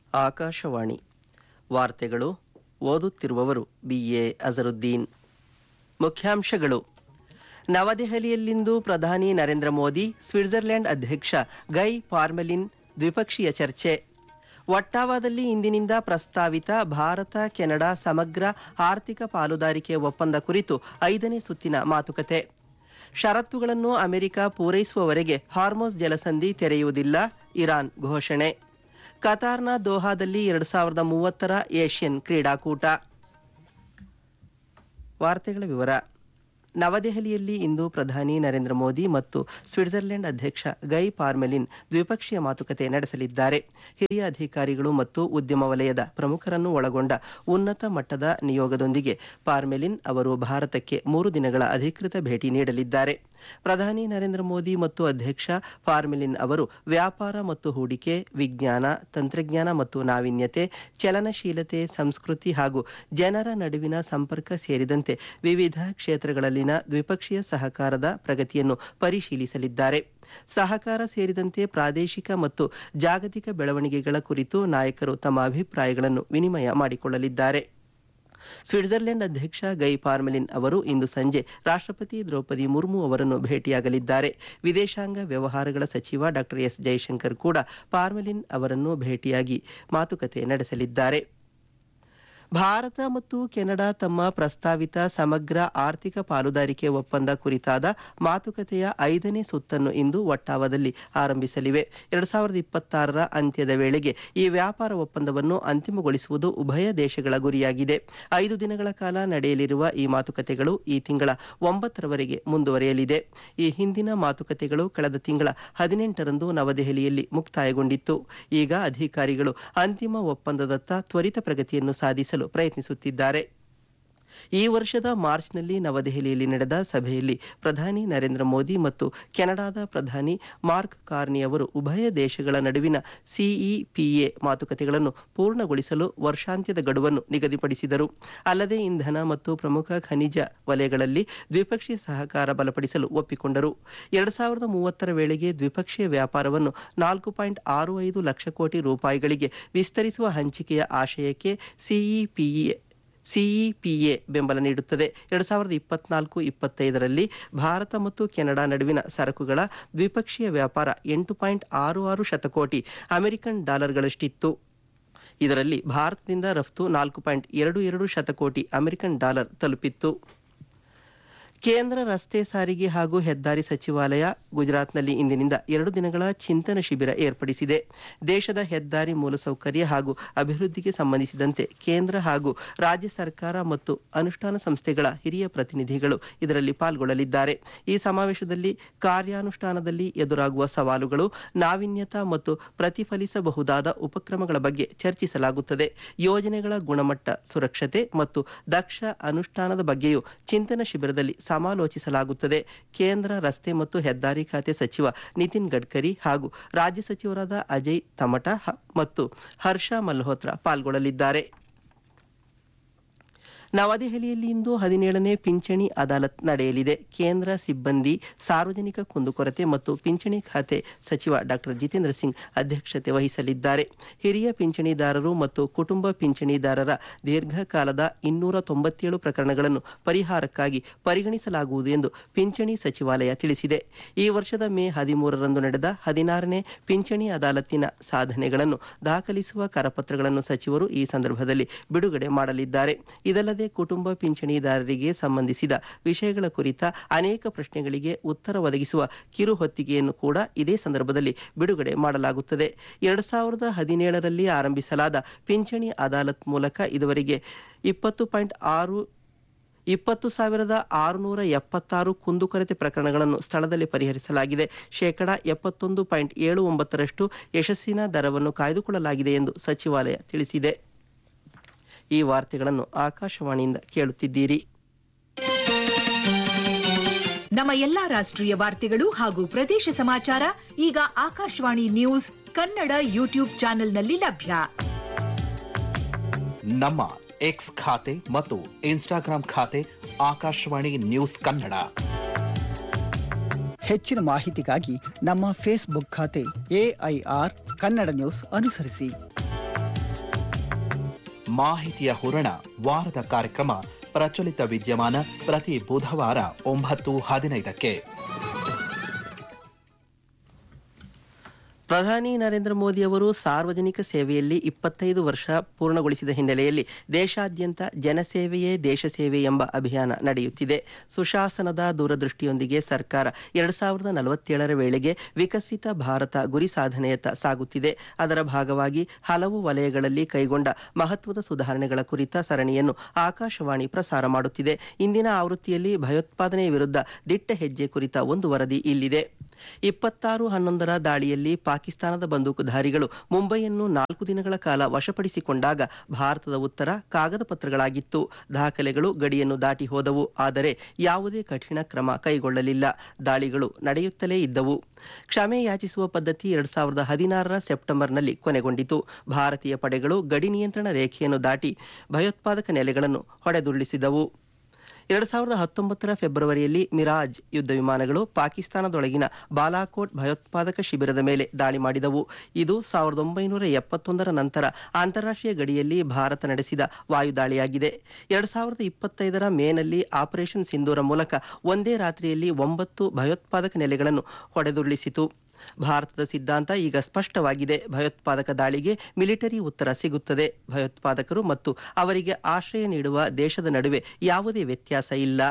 ಆಕಾಶವಾಣಿ ವಾರ್ತೆಗಳು ಓದುತ್ತಿರುವವರು ಬಿಎ ಅಜರುದ್ದೀನ್ ಮುಖ್ಯಾಂಶಗಳು ನವದೆಹಲಿಯಲ್ಲಿಂದು ಪ್ರಧಾನಿ ನರೇಂದ್ರ ಮೋದಿ ಸ್ವಿಟ್ಜರ್ಲೆಂಡ್ ಅಧ್ಯಕ್ಷ ಗೈ ಪಾರ್ಮೆಲಿನ್ ದ್ವಿಪಕ್ಷೀಯ ಚರ್ಚೆ ಒಟ್ಟಾವಾದಲ್ಲಿ ಇಂದಿನಿಂದ ಪ್ರಸ್ತಾವಿತ ಭಾರತ ಕೆನಡಾ ಸಮಗ್ರ ಆರ್ಥಿಕ ಪಾಲುದಾರಿಕೆ ಒಪ್ಪಂದ ಕುರಿತು ಐದನೇ ಸುತ್ತಿನ ಮಾತುಕತೆ ಷರತ್ತುಗಳನ್ನು ಅಮೆರಿಕ ಪೂರೈಸುವವರೆಗೆ ಹಾರ್ಮೋಸ್ ಜಲಸಂಧಿ ತೆರೆಯುವುದಿಲ್ಲ ಇರಾನ್ ಘೋಷಣೆ ಕತಾರ್ನ ದೋಹಾದಲ್ಲಿ ಎರಡು ಸಾವಿರದ ಮೂವತ್ತರ ಏಷ್ಯನ್ ಕ್ರೀಡಾಕೂಟ ವಾರ್ತೆಗಳ ವಿವರ ನವದೆಹಲಿಯಲ್ಲಿ ಇಂದು ಪ್ರಧಾನಿ ನರೇಂದ್ರ ಮೋದಿ ಮತ್ತು ಸ್ವಿಟ್ಜರ್ಲೆಂಡ್ ಅಧ್ಯಕ್ಷ ಗೈ ಪಾರ್ಮೆಲಿನ್ ದ್ವಿಪಕ್ಷೀಯ ಮಾತುಕತೆ ನಡೆಸಲಿದ್ದಾರೆ ಹಿರಿಯ ಅಧಿಕಾರಿಗಳು ಮತ್ತು ಉದ್ಯಮ ವಲಯದ ಪ್ರಮುಖರನ್ನು ಒಳಗೊಂಡ ಉನ್ನತ ಮಟ್ಟದ ನಿಯೋಗದೊಂದಿಗೆ ಪಾರ್ಮೆಲಿನ್ ಅವರು ಭಾರತಕ್ಕೆ ಮೂರು ದಿನಗಳ ಅಧಿಕೃತ ಭೇಟಿ ನೀಡಲಿದ್ದಾರೆ ಪ್ರಧಾನಿ ನರೇಂದ್ರ ಮೋದಿ ಮತ್ತು ಅಧ್ಯಕ್ಷ ಫಾರ್ಮೆಲಿನ್ ಅವರು ವ್ಯಾಪಾರ ಮತ್ತು ಹೂಡಿಕೆ ವಿಜ್ಞಾನ ತಂತ್ರಜ್ಞಾನ ಮತ್ತು ನಾವೀನ್ಯತೆ ಚಲನಶೀಲತೆ ಸಂಸ್ಕೃತಿ ಹಾಗೂ ಜನರ ನಡುವಿನ ಸಂಪರ್ಕ ಸೇರಿದಂತೆ ವಿವಿಧ ಕ್ಷೇತ್ರಗಳಲ್ಲಿನ ದ್ವಿಪಕ್ಷೀಯ ಸಹಕಾರದ ಪ್ರಗತಿಯನ್ನು ಪರಿಶೀಲಿಸಲಿದ್ದಾರೆ ಸಹಕಾರ ಸೇರಿದಂತೆ ಪ್ರಾದೇಶಿಕ ಮತ್ತು ಜಾಗತಿಕ ಬೆಳವಣಿಗೆಗಳ ಕುರಿತು ನಾಯಕರು ತಮ್ಮ ಅಭಿಪ್ರಾಯಗಳನ್ನು ವಿನಿಮಯ ಮಾಡಿಕೊಳ್ಳಲಿದ್ದಾರೆ ಸ್ವಿಟ್ಜರ್ಲೆಂಡ್ ಅಧ್ಯಕ್ಷ ಗೈ ಪಾರ್ಮೆಲಿನ್ ಅವರು ಇಂದು ಸಂಜೆ ರಾಷ್ಟ್ರಪತಿ ದ್ರೌಪದಿ ಮುರ್ಮು ಅವರನ್ನು ಭೇಟಿಯಾಗಲಿದ್ದಾರೆ ವಿದೇಶಾಂಗ ವ್ಯವಹಾರಗಳ ಸಚಿವ ಡಾ ಎಸ್ ಜೈಶಂಕರ್ ಕೂಡ ಪಾರ್ಮೆಲಿನ್ ಅವರನ್ನು ಭೇಟಿಯಾಗಿ ಮಾತುಕತೆ ನಡೆಸಲಿದ್ದಾರೆ ಭಾರತ ಮತ್ತು ಕೆನಡಾ ತಮ್ಮ ಪ್ರಸ್ತಾವಿತ ಸಮಗ್ರ ಆರ್ಥಿಕ ಪಾಲುದಾರಿಕೆ ಒಪ್ಪಂದ ಕುರಿತಾದ ಮಾತುಕತೆಯ ಐದನೇ ಸುತ್ತನ್ನು ಇಂದು ಒಟ್ಟಾವದಲ್ಲಿ ಆರಂಭಿಸಲಿವೆ ಎರಡು ಸಾವಿರದ ಇಪ್ಪತ್ತಾರರ ಅಂತ್ಯದ ವೇಳೆಗೆ ಈ ವ್ಯಾಪಾರ ಒಪ್ಪಂದವನ್ನು ಅಂತಿಮಗೊಳಿಸುವುದು ಉಭಯ ದೇಶಗಳ ಗುರಿಯಾಗಿದೆ ಐದು ದಿನಗಳ ಕಾಲ ನಡೆಯಲಿರುವ ಈ ಮಾತುಕತೆಗಳು ಈ ತಿಂಗಳ ಒಂಬತ್ತರವರೆಗೆ ಮುಂದುವರೆಯಲಿದೆ ಈ ಹಿಂದಿನ ಮಾತುಕತೆಗಳು ಕಳೆದ ತಿಂಗಳ ಹದಿನೆಂಟರಂದು ನವದೆಹಲಿಯಲ್ಲಿ ಮುಕ್ತಾಯಗೊಂಡಿತ್ತು ಈಗ ಅಧಿಕಾರಿಗಳು ಅಂತಿಮ ಒಪ್ಪಂದದತ್ತ ತ್ವರಿತ ಪ್ರಗತಿಯನ್ನು ಸಾಧಿಸಲು ಪ್ರಯತ್ನಿಸುತ್ತಿದ್ದಾರೆ ಈ ವರ್ಷದ ಮಾರ್ಚ್ನಲ್ಲಿ ನವದೆಹಲಿಯಲ್ಲಿ ನಡೆದ ಸಭೆಯಲ್ಲಿ ಪ್ರಧಾನಿ ನರೇಂದ್ರ ಮೋದಿ ಮತ್ತು ಕೆನಡಾದ ಪ್ರಧಾನಿ ಮಾರ್ಕ್ ಕಾರ್ನಿ ಅವರು ಉಭಯ ದೇಶಗಳ ನಡುವಿನ ಸಿಇಪಿಎ ಮಾತುಕತೆಗಳನ್ನು ಪೂರ್ಣಗೊಳಿಸಲು ವರ್ಷಾಂತ್ಯದ ಗಡುವನ್ನು ನಿಗದಿಪಡಿಸಿದರು ಅಲ್ಲದೆ ಇಂಧನ ಮತ್ತು ಪ್ರಮುಖ ಖನಿಜ ವಲಯಗಳಲ್ಲಿ ದ್ವಿಪಕ್ಷೀಯ ಸಹಕಾರ ಬಲಪಡಿಸಲು ಒಪ್ಪಿಕೊಂಡರು ಎರಡು ಸಾವಿರದ ಮೂವತ್ತರ ವೇಳೆಗೆ ದ್ವಿಪಕ್ಷೀಯ ವ್ಯಾಪಾರವನ್ನು ನಾಲ್ಕು ಪಾಯಿಂಟ್ ಆರು ಐದು ಲಕ್ಷ ಕೋಟಿ ರೂಪಾಯಿಗಳಿಗೆ ವಿಸ್ತರಿಸುವ ಹಂಚಿಕೆಯ ಆಶಯಕ್ಕೆ ಸಿಇಪಿಎ ಸಿಇಪಿಎ ಬೆಂಬಲ ನೀಡುತ್ತದೆ ಎರಡು ಸಾವಿರದ ಇಪ್ಪತ್ನಾಲ್ಕು ಇಪ್ಪತ್ತೈದರಲ್ಲಿ ಭಾರತ ಮತ್ತು ಕೆನಡಾ ನಡುವಿನ ಸರಕುಗಳ ದ್ವಿಪಕ್ಷೀಯ ವ್ಯಾಪಾರ ಎಂಟು ಪಾಯಿಂಟ್ ಆರು ಆರು ಶತಕೋಟಿ ಅಮೆರಿಕನ್ ಡಾಲರ್ಗಳಷ್ಟಿತ್ತು ಇದರಲ್ಲಿ ಭಾರತದಿಂದ ರಫ್ತು ನಾಲ್ಕು ಪಾಯಿಂಟ್ ಎರಡು ಎರಡು ಶತಕೋಟಿ ಅಮೆರಿಕನ್ ಡಾಲರ್ ತಲುಪಿತ್ತು ಕೇಂದ್ರ ರಸ್ತೆ ಸಾರಿಗೆ ಹಾಗೂ ಹೆದ್ದಾರಿ ಸಚಿವಾಲಯ ಗುಜರಾತ್ನಲ್ಲಿ ಇಂದಿನಿಂದ ಎರಡು ದಿನಗಳ ಚಿಂತನ ಶಿಬಿರ ಏರ್ಪಡಿಸಿದೆ ದೇಶದ ಹೆದ್ದಾರಿ ಮೂಲಸೌಕರ್ಯ ಹಾಗೂ ಅಭಿವೃದ್ಧಿಗೆ ಸಂಬಂಧಿಸಿದಂತೆ ಕೇಂದ್ರ ಹಾಗೂ ರಾಜ್ಯ ಸರ್ಕಾರ ಮತ್ತು ಅನುಷ್ಠಾನ ಸಂಸ್ಥೆಗಳ ಹಿರಿಯ ಪ್ರತಿನಿಧಿಗಳು ಇದರಲ್ಲಿ ಪಾಲ್ಗೊಳ್ಳಲಿದ್ದಾರೆ ಈ ಸಮಾವೇಶದಲ್ಲಿ ಕಾರ್ಯಾನುಷ್ಠಾನದಲ್ಲಿ ಎದುರಾಗುವ ಸವಾಲುಗಳು ನಾವೀನ್ಯತಾ ಮತ್ತು ಪ್ರತಿಫಲಿಸಬಹುದಾದ ಉಪಕ್ರಮಗಳ ಬಗ್ಗೆ ಚರ್ಚಿಸಲಾಗುತ್ತದೆ ಯೋಜನೆಗಳ ಗುಣಮಟ್ಟ ಸುರಕ್ಷತೆ ಮತ್ತು ದಕ್ಷ ಅನುಷ್ಠಾನದ ಬಗ್ಗೆಯೂ ಚಿಂತನ ಶಿಬಿರದಲ್ಲಿ ಸಮಾಲೋಚಿಸಲಾಗುತ್ತದೆ ಕೇಂದ್ರ ರಸ್ತೆ ಮತ್ತು ಹೆದ್ದಾರಿ ಖಾತೆ ಸಚಿವ ನಿತಿನ್ ಗಡ್ಕರಿ ಹಾಗೂ ರಾಜ್ಯ ಸಚಿವರಾದ ಅಜಯ್ ತಮಟ ಮತ್ತು ಹರ್ಷ ಮಲ್ಹೋತ್ರಾ ಪಾಲ್ಗೊಳ್ಳಲಿದ್ದಾರೆ ನವದೆಹಲಿಯಲ್ಲಿ ಇಂದು ಹದಿನೇಳನೇ ಪಿಂಚಣಿ ಅದಾಲತ್ ನಡೆಯಲಿದೆ ಕೇಂದ್ರ ಸಿಬ್ಬಂದಿ ಸಾರ್ವಜನಿಕ ಕುಂದುಕೊರತೆ ಮತ್ತು ಪಿಂಚಣಿ ಖಾತೆ ಸಚಿವ ಡಾಕ್ಟರ್ ಜಿತೇಂದ್ರ ಸಿಂಗ್ ಅಧ್ಯಕ್ಷತೆ ವಹಿಸಲಿದ್ದಾರೆ ಹಿರಿಯ ಪಿಂಚಣಿದಾರರು ಮತ್ತು ಕುಟುಂಬ ಪಿಂಚಣಿದಾರರ ದೀರ್ಘಕಾಲದ ಇನ್ನೂರ ತೊಂಬತ್ತೇಳು ಪ್ರಕರಣಗಳನ್ನು ಪರಿಹಾರಕ್ಕಾಗಿ ಪರಿಗಣಿಸಲಾಗುವುದು ಎಂದು ಪಿಂಚಣಿ ಸಚಿವಾಲಯ ತಿಳಿಸಿದೆ ಈ ವರ್ಷದ ಮೇ ಹದಿಮೂರರಂದು ನಡೆದ ಹದಿನಾರನೇ ಪಿಂಚಣಿ ಅದಾಲತ್ತಿನ ಸಾಧನೆಗಳನ್ನು ದಾಖಲಿಸುವ ಕರಪತ್ರಗಳನ್ನು ಸಚಿವರು ಈ ಸಂದರ್ಭದಲ್ಲಿ ಬಿಡುಗಡೆ ಮಾಡಲಿದ್ದಾರೆ ಇದಲ್ಲದೆ ಕುಟುಂಬ ಪಿಂಚಣಿದಾರರಿಗೆ ಸಂಬಂಧಿಸಿದ ವಿಷಯಗಳ ಕುರಿತ ಅನೇಕ ಪ್ರಶ್ನೆಗಳಿಗೆ ಉತ್ತರ ಒದಗಿಸುವ ಕಿರು ಹೊತ್ತಿಗೆಯನ್ನು ಕೂಡ ಇದೇ ಸಂದರ್ಭದಲ್ಲಿ ಬಿಡುಗಡೆ ಮಾಡಲಾಗುತ್ತದೆ ಎರಡು ಸಾವಿರದ ಹದಿನೇಳರಲ್ಲಿ ಆರಂಭಿಸಲಾದ ಪಿಂಚಣಿ ಅದಾಲತ್ ಮೂಲಕ ಇದುವರೆಗೆ ಇಪ್ಪತ್ತು ಪಾಯಿಂಟ್ ಆರು ಇಪ್ಪತ್ತು ಸಾವಿರದ ಆರುನೂರ ಎಪ್ಪತ್ತಾರು ಕುಂದುಕೊರತೆ ಪ್ರಕರಣಗಳನ್ನು ಸ್ಥಳದಲ್ಲಿ ಪರಿಹರಿಸಲಾಗಿದೆ ಶೇಕಡಾ ಎಪ್ಪತ್ತೊಂದು ಪಾಯಿಂಟ್ ಏಳು ಒಂಬತ್ತರಷ್ಟು ಯಶಸ್ಸಿನ ದರವನ್ನು ಕಾಯ್ದುಕೊಳ್ಳಲಾಗಿದೆ ಎಂದು ಸಚಿವಾಲಯ ತಿಳಿಸಿದೆ ಈ ವಾರ್ತೆಗಳನ್ನು ಆಕಾಶವಾಣಿಯಿಂದ ಕೇಳುತ್ತಿದ್ದೀರಿ ನಮ್ಮ ಎಲ್ಲಾ ರಾಷ್ಟ್ರೀಯ ವಾರ್ತೆಗಳು ಹಾಗೂ ಪ್ರದೇಶ ಸಮಾಚಾರ ಈಗ ಆಕಾಶವಾಣಿ ನ್ಯೂಸ್ ಕನ್ನಡ ಯೂಟ್ಯೂಬ್ ಚಾನೆಲ್ನಲ್ಲಿ ಲಭ್ಯ ನಮ್ಮ ಎಕ್ಸ್ ಖಾತೆ ಮತ್ತು ಇನ್ಸ್ಟಾಗ್ರಾಂ ಖಾತೆ ಆಕಾಶವಾಣಿ ನ್ಯೂಸ್ ಕನ್ನಡ ಹೆಚ್ಚಿನ ಮಾಹಿತಿಗಾಗಿ ನಮ್ಮ ಫೇಸ್ಬುಕ್ ಖಾತೆ ಎಐಆರ್ ಕನ್ನಡ ನ್ಯೂಸ್ ಅನುಸರಿಸಿ ಮಾಹಿತಿಯ ಹೂರಣ ವಾರದ ಕಾರ್ಯಕ್ರಮ ಪ್ರಚಲಿತ ವಿದ್ಯಮಾನ ಪ್ರತಿ ಬುಧವಾರ ಒಂಬತ್ತು ಹದಿನೈದಕ್ಕೆ ಪ್ರಧಾನಿ ನರೇಂದ್ರ ಮೋದಿ ಅವರು ಸಾರ್ವಜನಿಕ ಸೇವೆಯಲ್ಲಿ ಇಪ್ಪತ್ತೈದು ವರ್ಷ ಪೂರ್ಣಗೊಳಿಸಿದ ಹಿನ್ನೆಲೆಯಲ್ಲಿ ದೇಶಾದ್ಯಂತ ಜನಸೇವೆಯೇ ದೇಶ ಸೇವೆ ಎಂಬ ಅಭಿಯಾನ ನಡೆಯುತ್ತಿದೆ ಸುಶಾಸನದ ದೂರದೃಷ್ಟಿಯೊಂದಿಗೆ ಸರ್ಕಾರ ಎರಡ್ ಸಾವಿರದ ನಲವತ್ತೇಳರ ವೇಳೆಗೆ ವಿಕಸಿತ ಭಾರತ ಗುರಿ ಸಾಧನೆಯತ್ತ ಸಾಗುತ್ತಿದೆ ಅದರ ಭಾಗವಾಗಿ ಹಲವು ವಲಯಗಳಲ್ಲಿ ಕೈಗೊಂಡ ಮಹತ್ವದ ಸುಧಾರಣೆಗಳ ಕುರಿತ ಸರಣಿಯನ್ನು ಆಕಾಶವಾಣಿ ಪ್ರಸಾರ ಮಾಡುತ್ತಿದೆ ಇಂದಿನ ಆವೃತ್ತಿಯಲ್ಲಿ ಭಯೋತ್ಪಾದನೆಯ ವಿರುದ್ಧ ದಿಟ್ಟ ಹೆಜ್ಜೆ ಕುರಿತ ಒಂದು ವರದಿ ಇಲ್ಲಿದೆ ಇಪ್ಪತ್ತಾರು ಹನ್ನೊಂದರ ದಾಳಿಯಲ್ಲಿ ಪಾಕಿಸ್ತಾನದ ಬಂದೂಕುಧಾರಿಗಳು ಮುಂಬೈಯನ್ನು ನಾಲ್ಕು ದಿನಗಳ ಕಾಲ ವಶಪಡಿಸಿಕೊಂಡಾಗ ಭಾರತದ ಉತ್ತರ ಕಾಗದ ಪತ್ರಗಳಾಗಿತ್ತು ದಾಖಲೆಗಳು ಗಡಿಯನ್ನು ದಾಟಿ ಹೋದವು ಆದರೆ ಯಾವುದೇ ಕಠಿಣ ಕ್ರಮ ಕೈಗೊಳ್ಳಲಿಲ್ಲ ದಾಳಿಗಳು ನಡೆಯುತ್ತಲೇ ಇದ್ದವು ಕ್ಷಮೆ ಯಾಚಿಸುವ ಪದ್ಧತಿ ಎರಡ್ ಸಾವಿರದ ಹದಿನಾರರ ಸೆಪ್ಟೆಂಬರ್ನಲ್ಲಿ ಕೊನೆಗೊಂಡಿತು ಭಾರತೀಯ ಪಡೆಗಳು ಗಡಿ ನಿಯಂತ್ರಣ ರೇಖೆಯನ್ನು ದಾಟಿ ಭಯೋತ್ಪಾದಕ ನೆಲೆಗಳನ್ನು ಹೊಡೆದುರುಳಿಸಿದವು ಎರಡ್ ಸಾವಿರದ ಹತ್ತೊಂಬತ್ತರ ಫೆಬ್ರವರಿಯಲ್ಲಿ ಮಿರಾಜ್ ಯುದ್ಧ ವಿಮಾನಗಳು ಪಾಕಿಸ್ತಾನದೊಳಗಿನ ಬಾಲಾಕೋಟ್ ಭಯೋತ್ಪಾದಕ ಶಿಬಿರದ ಮೇಲೆ ದಾಳಿ ಮಾಡಿದವು ಇದು ಸಾವಿರದ ಒಂಬೈನೂರ ಎಪ್ಪತ್ತೊಂದರ ನಂತರ ಅಂತಾರಾಷ್ಟ್ರೀಯ ಗಡಿಯಲ್ಲಿ ಭಾರತ ನಡೆಸಿದ ವಾಯುದಾಳಿಯಾಗಿದೆ ಎರಡ್ ಸಾವಿರದ ಇಪ್ಪತ್ತೈದರ ಮೇನಲ್ಲಿ ಆಪರೇಷನ್ ಸಿಂಧೂರ ಮೂಲಕ ಒಂದೇ ರಾತ್ರಿಯಲ್ಲಿ ಒಂಬತ್ತು ಭಯೋತ್ಪಾದಕ ನೆಲೆಗಳನ್ನು ಹೊಡೆದುರುಳಿಸಿತು ಭಾರತದ ಸಿದ್ಧಾಂತ ಈಗ ಸ್ಪಷ್ಟವಾಗಿದೆ ಭಯೋತ್ಪಾದಕ ದಾಳಿಗೆ ಮಿಲಿಟರಿ ಉತ್ತರ ಸಿಗುತ್ತದೆ ಭಯೋತ್ಪಾದಕರು ಮತ್ತು ಅವರಿಗೆ ಆಶ್ರಯ ನೀಡುವ ದೇಶದ ನಡುವೆ ಯಾವುದೇ ವ್ಯತ್ಯಾಸ ಇಲ್ಲ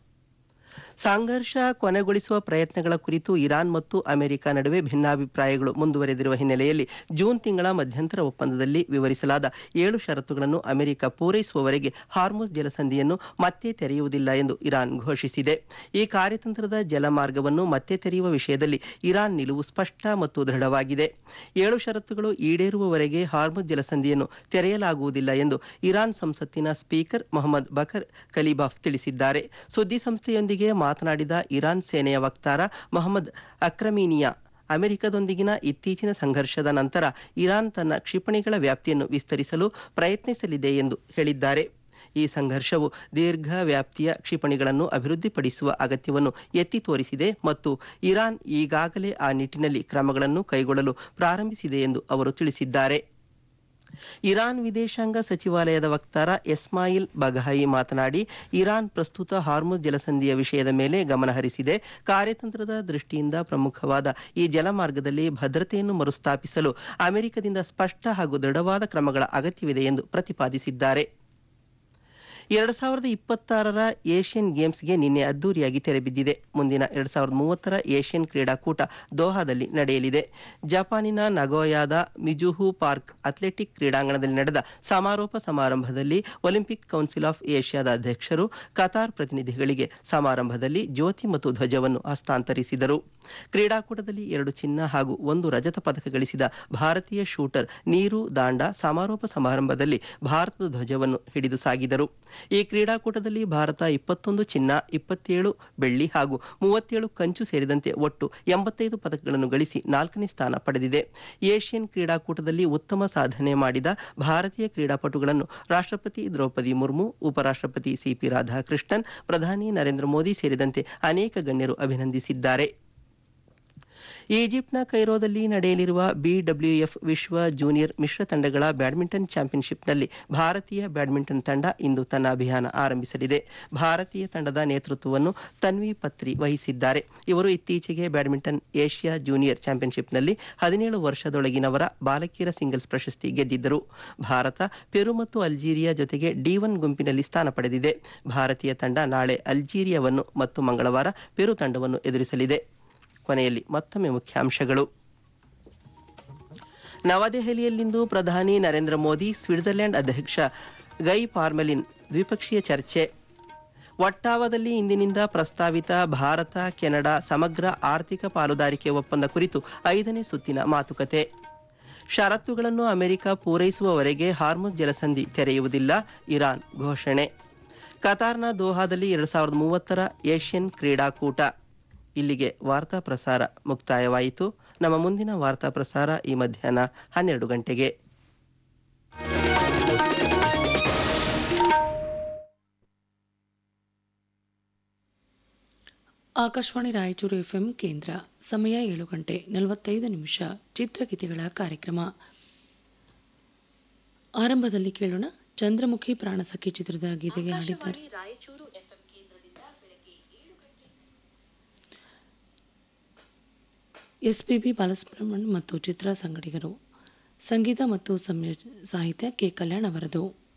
ಸಂಘರ್ಷ ಕೊನೆಗೊಳಿಸುವ ಪ್ರಯತ್ನಗಳ ಕುರಿತು ಇರಾನ್ ಮತ್ತು ಅಮೆರಿಕ ನಡುವೆ ಭಿನ್ನಾಭಿಪ್ರಾಯಗಳು ಮುಂದುವರೆದಿರುವ ಹಿನ್ನೆಲೆಯಲ್ಲಿ ಜೂನ್ ತಿಂಗಳ ಮಧ್ಯಂತರ ಒಪ್ಪಂದದಲ್ಲಿ ವಿವರಿಸಲಾದ ಏಳು ಷರತ್ತುಗಳನ್ನು ಅಮೆರಿಕ ಪೂರೈಸುವವರೆಗೆ ಹಾರ್ಮುಸ್ ಜಲಸಂಧಿಯನ್ನು ಮತ್ತೆ ತೆರೆಯುವುದಿಲ್ಲ ಎಂದು ಇರಾನ್ ಘೋಷಿಸಿದೆ ಈ ಕಾರ್ಯತಂತ್ರದ ಜಲಮಾರ್ಗವನ್ನು ಮತ್ತೆ ತೆರೆಯುವ ವಿಷಯದಲ್ಲಿ ಇರಾನ್ ನಿಲುವು ಸ್ಪಷ್ಟ ಮತ್ತು ದೃಢವಾಗಿದೆ ಏಳು ಷರತ್ತುಗಳು ಈಡೇರುವವರೆಗೆ ಹಾರ್ಮುಸ್ ಜಲಸಂಧಿಯನ್ನು ತೆರೆಯಲಾಗುವುದಿಲ್ಲ ಎಂದು ಇರಾನ್ ಸಂಸತ್ತಿನ ಸ್ಪೀಕರ್ ಮೊಹಮ್ಮದ್ ಬಕರ್ ಕಲಿಬಾಫ್ ತಿಳಿಸಿದ್ದಾರೆ ಸುದ್ದಿಸಂಸ್ಥೆಯೊಂದಿಗೆ ಮಾತನಾಡಿದ ಇರಾನ್ ಸೇನೆಯ ವಕ್ತಾರ ಮೊಹಮ್ಮದ್ ಅಕ್ರಮೀನಿಯಾ ಅಮೆರಿಕದೊಂದಿಗಿನ ಇತ್ತೀಚಿನ ಸಂಘರ್ಷದ ನಂತರ ಇರಾನ್ ತನ್ನ ಕ್ಷಿಪಣಿಗಳ ವ್ಯಾಪ್ತಿಯನ್ನು ವಿಸ್ತರಿಸಲು ಪ್ರಯತ್ನಿಸಲಿದೆ ಎಂದು ಹೇಳಿದ್ದಾರೆ ಈ ಸಂಘರ್ಷವು ದೀರ್ಘ ವ್ಯಾಪ್ತಿಯ ಕ್ಷಿಪಣಿಗಳನ್ನು ಅಭಿವೃದ್ಧಿಪಡಿಸುವ ಅಗತ್ಯವನ್ನು ಎತ್ತಿ ತೋರಿಸಿದೆ ಮತ್ತು ಇರಾನ್ ಈಗಾಗಲೇ ಆ ನಿಟ್ಟಿನಲ್ಲಿ ಕ್ರಮಗಳನ್ನು ಕೈಗೊಳ್ಳಲು ಪ್ರಾರಂಭಿಸಿದೆ ಎಂದು ಅವರು ತಿಳಿಸಿದ್ದಾರೆ ಇರಾನ್ ವಿದೇಶಾಂಗ ಸಚಿವಾಲಯದ ವಕ್ತಾರ ಎಸ್ಮಾಯಿಲ್ ಬಘಾಯಿ ಮಾತನಾಡಿ ಇರಾನ್ ಪ್ರಸ್ತುತ ಹಾರ್ಮುಜ್ ಜಲಸಂಧಿಯ ವಿಷಯದ ಮೇಲೆ ಗಮನಹರಿಸಿದೆ ಕಾರ್ಯತಂತ್ರದ ದೃಷ್ಟಿಯಿಂದ ಪ್ರಮುಖವಾದ ಈ ಜಲಮಾರ್ಗದಲ್ಲಿ ಭದ್ರತೆಯನ್ನು ಮರುಸ್ಥಾಪಿಸಲು ಅಮೆರಿಕದಿಂದ ಸ್ಪಷ್ಟ ಹಾಗೂ ದೃಢವಾದ ಕ್ರಮಗಳ ಅಗತ್ಯವಿದೆ ಎಂದು ಪ್ರತಿಪಾದಿಸಿದ್ದಾರೆ ಎರಡ್ ಸಾವಿರದ ಇಪ್ಪತ್ತಾರರ ಏಷ್ಯನ್ ಗೇಮ್ಸ್ಗೆ ನಿನ್ನೆ ಅದ್ದೂರಿಯಾಗಿ ತೆರೆಬಿದ್ದಿದೆ ಮುಂದಿನ ಎರಡ್ ಸಾವಿರದ ಮೂವತ್ತರ ಏಷ್ಯನ್ ಕ್ರೀಡಾಕೂಟ ದೋಹಾದಲ್ಲಿ ನಡೆಯಲಿದೆ ಜಪಾನಿನ ನಗೋಯಾದ ಮಿಜುಹು ಪಾರ್ಕ್ ಅಥ್ಲೆಟಿಕ್ ಕ್ರೀಡಾಂಗಣದಲ್ಲಿ ನಡೆದ ಸಮಾರೋಪ ಸಮಾರಂಭದಲ್ಲಿ ಒಲಿಂಪಿಕ್ ಕೌನ್ಸಿಲ್ ಆಫ್ ಏಷ್ಯಾದ ಅಧ್ಯಕ್ಷರು ಕತಾರ್ ಪ್ರತಿನಿಧಿಗಳಿಗೆ ಸಮಾರಂಭದಲ್ಲಿ ಜ್ಯೋತಿ ಮತ್ತು ಧ್ವಜವನ್ನು ಹಸ್ತಾಂತರಿಸಿದರು ಕ್ರೀಡಾಕೂಟದಲ್ಲಿ ಎರಡು ಚಿನ್ನ ಹಾಗೂ ಒಂದು ರಜತ ಪದಕ ಗಳಿಸಿದ ಭಾರತೀಯ ಶೂಟರ್ ನೀರು ದಾಂಡ ಸಮಾರೋಪ ಸಮಾರಂಭದಲ್ಲಿ ಭಾರತದ ಧ್ವಜವನ್ನು ಹಿಡಿದು ಸಾಗಿದರು ಈ ಕ್ರೀಡಾಕೂಟದಲ್ಲಿ ಭಾರತ ಇಪ್ಪತ್ತೊಂದು ಚಿನ್ನ ಇಪ್ಪತ್ತೇಳು ಬೆಳ್ಳಿ ಹಾಗೂ ಮೂವತ್ತೇಳು ಕಂಚು ಸೇರಿದಂತೆ ಒಟ್ಟು ಎಂಬತ್ತೈದು ಪದಕಗಳನ್ನು ಗಳಿಸಿ ನಾಲ್ಕನೇ ಸ್ಥಾನ ಪಡೆದಿದೆ ಏಷ್ಯನ್ ಕ್ರೀಡಾಕೂಟದಲ್ಲಿ ಉತ್ತಮ ಸಾಧನೆ ಮಾಡಿದ ಭಾರತೀಯ ಕ್ರೀಡಾಪಟುಗಳನ್ನು ರಾಷ್ಟ್ರಪತಿ ದ್ರೌಪದಿ ಮುರ್ಮು ಉಪರಾಷ್ಟ್ರಪತಿ ಸಿಪಿ ರಾಧಾಕೃಷ್ಣನ್ ಪ್ರಧಾನಿ ನರೇಂದ್ರ ಮೋದಿ ಸೇರಿದಂತೆ ಅನೇಕ ಗಣ್ಯರು ಅಭಿನಂದಿಸಿದ್ದಾರೆ ಈಜಿಪ್ಟ್ನ ಕೈರೋದಲ್ಲಿ ನಡೆಯಲಿರುವ ಬಿಡಬ್ಲ್ಯೂಎಫ್ ವಿಶ್ವ ಜೂನಿಯರ್ ಮಿಶ್ರ ತಂಡಗಳ ಬ್ಯಾಡ್ಮಿಂಟನ್ ಚಾಂಪಿಯನ್ಶಿಪ್ನಲ್ಲಿ ಭಾರತೀಯ ಬ್ಯಾಡ್ಮಿಂಟನ್ ತಂಡ ಇಂದು ತನ್ನ ಅಭಿಯಾನ ಆರಂಭಿಸಲಿದೆ ಭಾರತೀಯ ತಂಡದ ನೇತೃತ್ವವನ್ನು ತನ್ವಿ ಪತ್ರಿ ವಹಿಸಿದ್ದಾರೆ ಇವರು ಇತ್ತೀಚೆಗೆ ಬ್ಯಾಡ್ಮಿಂಟನ್ ಏಷ್ಯಾ ಜೂನಿಯರ್ ಚಾಂಪಿಯನ್ಶಿಪ್ನಲ್ಲಿ ಹದಿನೇಳು ವರ್ಷದೊಳಗಿನವರ ಬಾಲಕಿಯರ ಸಿಂಗಲ್ಸ್ ಪ್ರಶಸ್ತಿ ಗೆದ್ದಿದ್ದರು ಭಾರತ ಪೆರು ಮತ್ತು ಅಲ್ಜೀರಿಯಾ ಜೊತೆಗೆ ಡಿ ಒನ್ ಗುಂಪಿನಲ್ಲಿ ಸ್ಥಾನ ಪಡೆದಿದೆ ಭಾರತೀಯ ತಂಡ ನಾಳೆ ಅಲ್ಜೀರಿಯಾವನ್ನು ಮತ್ತು ಮಂಗಳವಾರ ಪೆರು ತಂಡವನ್ನು ಎದುರಿಸಲಿದೆ ಕೊನೆಯಲ್ಲಿ ಮತ್ತೊಮ್ಮೆ ಮುಖ್ಯಾಂಶಗಳು ನವದೆಹಲಿಯಲ್ಲಿಂದು ಪ್ರಧಾನಿ ನರೇಂದ್ರ ಮೋದಿ ಸ್ವಿಟ್ಜರ್ಲೆಂಡ್ ಅಧ್ಯಕ್ಷ ಗೈ ಪಾರ್ಮೆಲಿನ್ ದ್ವಿಪಕ್ಷೀಯ ಚರ್ಚೆ ಒಟ್ಟಾವದಲ್ಲಿ ಇಂದಿನಿಂದ ಪ್ರಸ್ತಾವಿತ ಭಾರತ ಕೆನಡಾ ಸಮಗ್ರ ಆರ್ಥಿಕ ಪಾಲುದಾರಿಕೆ ಒಪ್ಪಂದ ಕುರಿತು ಐದನೇ ಸುತ್ತಿನ ಮಾತುಕತೆ ಷರತ್ತುಗಳನ್ನು ಅಮೆರಿಕ ಪೂರೈಸುವವರೆಗೆ ಹಾರ್ಮುಜ್ ಜಲಸಂಧಿ ತೆರೆಯುವುದಿಲ್ಲ ಇರಾನ್ ಘೋಷಣೆ ಕತಾರ್ನ ದೋಹಾದಲ್ಲಿ ಎರಡ್ ಸಾವಿರದ ಮೂವತ್ತರ ಏಷ್ಯನ್ ಕ್ರೀಡಾಕೂಟ ಇಲ್ಲಿಗೆ ವಾರ್ತಾ ಪ್ರಸಾರ ಮುಕ್ತಾಯವಾಯಿತು ನಮ್ಮ ಮುಂದಿನ ವಾರ್ತಾ ಪ್ರಸಾರ ಈ ಮಧ್ಯಾಹ್ನ ಹನ್ನೆರಡು ಗಂಟೆಗೆ ಆಕಾಶವಾಣಿ ರಾಯಚೂರು ಎಫ್ಎಂ ಕೇಂದ್ರ ಸಮಯ ಏಳು ಗಂಟೆ ನಲವತ್ತೈದು ನಿಮಿಷ ಚಿತ್ರಗೀತೆಗಳ ಕಾರ್ಯಕ್ರಮ ಆರಂಭದಲ್ಲಿ ಕೇಳೋಣ ಚಂದ್ರಮುಖಿ ಪ್ರಾಣಸಖಿ ಚಿತ್ರದ ಗೀತೆಗೆ ಹಾಡಿದ್ದಾರೆ ರಾಯಚೂರು ಎಫ್ಎಂ ಕೇಂದ್ರದಿಂದ ಬೆಳಗ್ಗೆ ಏಳು ಗಂಟೆ ಎಸ್ಪಿಬಿ ಬಾಲಸುಬ್ರಹ್ಮಣ್ಯ ಮತ್ತು ಚಿತ್ರ ಸಂಗಡಿಗರು ಸಂಗೀತ ಮತ್ತು ಸಂಯೋಜ ಸಾಹಿತ್ಯ ಕೆ ಕಲ್ಯಾಣ್ ಅವರದು